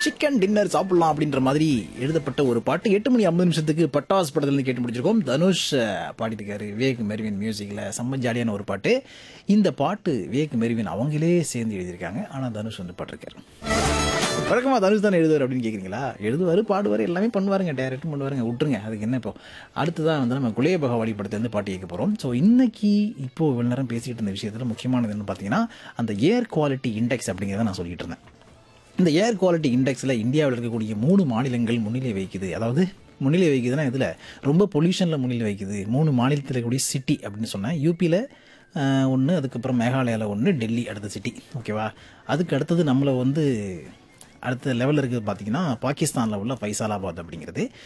chicken dinner சாப்பிடலாம் அப்படின்ற மாதிரி எழுதப்பட்ட ஒரு பாட்டு எட்டு மணி ஐம்பது நிமிஷத்துக்கு பட்டாஸ் படத்துல இருந்து கேட்டு முடிச்சிருக்கோம் தனுஷ் அஹ், பாடியிருக்காரு விவேக் மெர்வின் மியூசிக்ல செம்ம ஜாலியான ஒரு பாட்டு இந்த பாட்டு விவேக் மெர்வின் அவங்களே சேர்ந்து எழுதியிருக்காங்க ஆனா தனுஷ் வந்து பாட்டிருக்காரு வழக்கமா தனுஷ் தானே எழுதுவார் அப்படின்னு கேட்குறீங்களா எழுதுவார் பாடுவார் எல்லாமே பண்ணுவாருங்க டேரக்டும் பண்ணுவாருங்க விட்டுருங்க அதுக்கு என்ன இப்போ அடுத்ததான் வந்து நம்ம குலைய பகவாடி படத்துலேருந்து பாட்டு கேட்க போகிறோம் ஸோ இன்னைக்கு இப்போ இவ்வளோ நேரம் பேசிக்கிட்டு இருந்த விஷயத்தில் முக்கியமானது என்ன பார்த்தீங்கன்னா அந்த ஏர் குவாலிட்டி இண்டெக்ஸ் அப்படிங்கிறத நான் சொல்லிட்டு இருந்தேன் இந்த ஏர் குவாலிட்டி இண்டெக்ஸில் இந்தியாவில் இருக்கக்கூடிய மூணு மாநிலங்கள் முன்னிலை வைக்குது அதாவது முன்னிலை வைக்குதுன்னா இதில் ரொம்ப பொல்யூஷனில் முன்னிலை வைக்குது மூணு மாநிலத்தில் இருக்கக்கூடிய சிட்டி அப்படின்னு சொன்னேன் யூபியில் ஒன்று அதுக்கப்புறம் மேகாலயாவில் ஒன்று டெல்லி அடுத்த சிட்டி ஓகேவா அதுக்கு அடுத்தது நம்மளை வந்து அடுத்த லெவலில் இருக்குது பார்த்தீங்கன்னா பாகிஸ்தானில் உள்ள ஃபைசாலாபாத் அப்படிங்கிறது